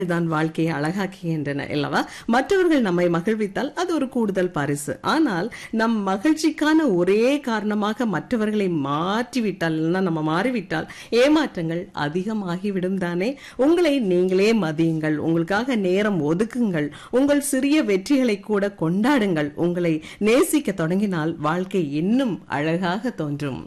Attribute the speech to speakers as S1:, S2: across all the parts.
S1: தான் வாழ்க்கையை அழகாக்குகின்றன அல்லவா மற்றவர்கள் நம்மை மகிழ்வித்தால் அது ஒரு கூடுதல் பரிசு ஆனால் நம் மகிழ்ச்சிக்கான ஒரே காரணமாக மற்றவர்களை மாற்றிவிட்டால் இல்லைன்னா நம்ம மாறிவிட்டால் ஏமாற்றங்கள் அதிகமாகிவிடும் தானே உங்களை நீங்களே மதியுங்கள் உங்களுக்காக நேரம் ஒதுக்குங்கள் உங்கள் சிறிய வெற்றிகளை கூட கொண்டாடுங்கள் உங்களை நேசிக்க தொடங்கினால் வாழ்க்கை இன்னும் அழகாக தோன்றும்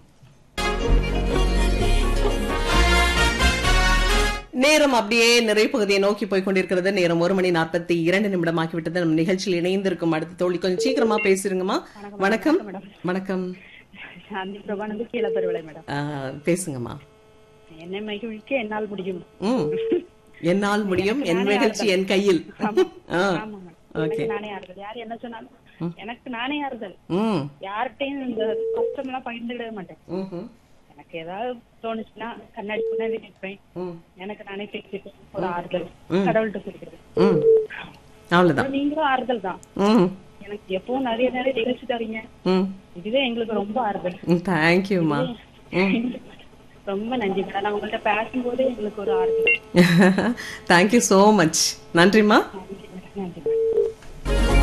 S1: நேரம் அப்படியே நிறைவு பகுதியை நோக்கி போய் கொண்டிருக்கிறது நேரம் ஒரு மணி நாற்பத்தி இரண்டு நிமிடம் ஆகிவிட்டது நம்ம நிகழ்ச்சியில் இணைந்திருக்கும் அடுத்த தோழி கொஞ்சம் சீக்கிரமா பேசிருங்கம்மா வணக்கம் வணக்கம்
S2: சாந்தி பிரபானந்து கீழே பெருவிலை மேடம்
S1: ஆ, பேசுங்கம்மா
S2: என்னை மகிழ்விக்க என்னால் முடியும்
S1: ம் என்னால் முடியும் என் நிகழ்ச்சி என் கையில் ஆ,
S2: ஆமா மேடம்
S1: ஓகே
S2: எனக்கு நானே ஆறுதல் யார் என்ன சொன்னாலும் எனக்கு நானே ஆறுதல்
S1: ம்
S2: யார்கிட்டயும் இந்த கஷ்டம் எல்லாம் பகிர்ந்துக்கிடவே மாட்டேன்
S1: ம்ஹும்.
S2: எனக்கு ஏதாவது தோணுச்சுன்னா கண்ணாடி முன்னாடி நிற்பேன்
S1: ம்
S2: எனக்கு நானே பேசிட்டு ஒரு ஆறுதல் கடவுள்கிட்ட சொல்லிக்கிறது
S1: ம் அவ்வளவுதான்
S2: அப்புறம் நீங்களும் ஆறுதல் தான்
S1: ம்
S2: எனக்கு எப்பவும் நிறைய நிறைய நிகழ்ச்சி தரீங்க
S1: ம்
S2: இதுவே எங்களுக்கு ரொம்ப ஆறுதல்
S1: தேங்க்யூம்மா ம்
S2: ரொம்ப நன்றி மேடம் நான் உங்கள்ட்ட பேசும்போதே எங்களுக்கு ஒரு ஆறுதல்
S1: தேங்க்யூ ஸோ மச் நன்றிம்மா
S2: நன்றி மேடம் நன்றி மேடம்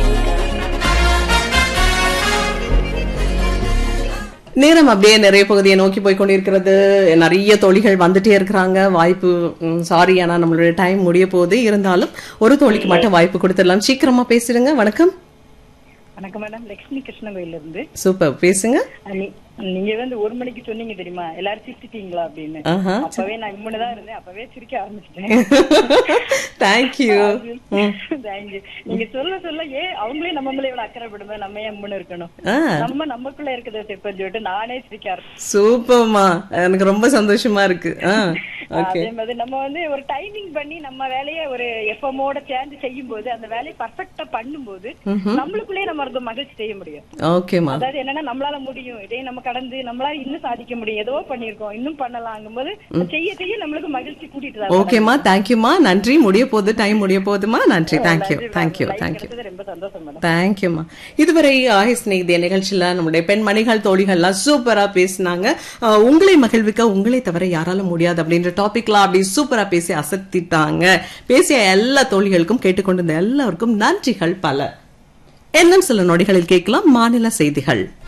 S1: நேரம் அப்படியே நிறைய பகுதியை நோக்கி போய் கொண்டிருக்கிறது நிறைய தோழிகள் வந்துட்டே இருக்கிறாங்க வாய்ப்பு சாரி ஆனா நம்மளுடைய டைம் முடிய போகுது இருந்தாலும் ஒரு தோழிக்கு மட்டும் வாய்ப்பு கொடுத்துடலாம் சீக்கிரமா பேசிடுங்க வணக்கம்
S2: வணக்கம் மேடம் லட்சுமி கிருஷ்ணகோயில இருந்து
S1: சூப்பர் பேசுங்க
S2: நீ- நீங்க வந்து ஒரு மணிக்கு சொன்னீங்க தெரியுமா எல்லாரும் சிரிச்சிட்டீங்களா அப்படின்னு
S1: ஆஹா
S2: அப்பவே நான் இம்முன்னு தான் இருந்தேன் அப்பவே சிரிக்க ஆரம்பிச்சிட்டேன்
S1: தேங்க்யூ
S2: Thank you. நீங்க சொல்ல சொல்ல ஏன் அவங்களே நம்ம மேல இவ்வளவு அக்கறைப்படுமே நம்ம ஏன் இம்முன்னு இருக்கணும்
S1: ஆ
S2: நம்ம நமக்குள்ள இருக்கிறத செப்பன்னு சொல்லிட்டு நானே சிரிக்க ஆரம்பிச்சேன்
S1: சூப்பர்மா எனக்கு ரொம்ப சந்தோஷமா இருக்கு ஆ ஓகே
S2: அதே மாதிரி நம்ம வந்து ஒரு டைமிங் பண்ணி நம்ம வேலையை ஒரு எஃப்எம்மோட சேர்ந்து செய்யும் போது அந்த வேலையை பர்ஃபெக்டா பண்ணும்போது நம்மளுக்குள்ளே நம்ம ஒரு மகிழ்ச்சி செய்ய முடியும்
S1: ஓகேமா
S2: அதாவது என்னன்னா நம்மளால முடியும் இதே நம்ம கடந்து நம்மளால இன்னும் சாதிக்க முடியும் ஏதோ பண்ணிருக்கோம் இன்னும் பண்ணலாங்கும் போது செய்ய செய்ய நம்மளுக்கு மகிழ்ச்சி கூட்டிட்டு தான்
S1: ஓகேம்மா தேங்க்யூமா நன்றி முடிய போகுது டைம் முடிய போகுதுமா நன்றி தேங்க்யூ தேங்க்யூ
S2: Life
S1: தேங்க்யூ
S2: கிடைச்சது ரொம்ப சந்தோஷம் மேடம்
S1: தேங்க்யூம்மா இதுவரை ஆஹி ஸ்நேகிதிய நிகழ்ச்சியில நம்முடைய பெண்மணிகள் தோழிகள்லாம் சூப்பரா பேசினாங்க ஆஹ் உங்களை மகிழ்விக்க உங்களை தவிர யாராலும் முடியாது அப்படின்ற டாபிக்லாம் அப்படி சூப்பரா பேசி அசத்திட்டாங்க பேசிய எல்லா தோழிகளுக்கும் கேட்டுக்கொண்டிருந்த எல்லாருக்கும் நன்றிகள் பல இன்னும் சில நொடிகளில் கேட்கலாம் மாநில செய்திகள்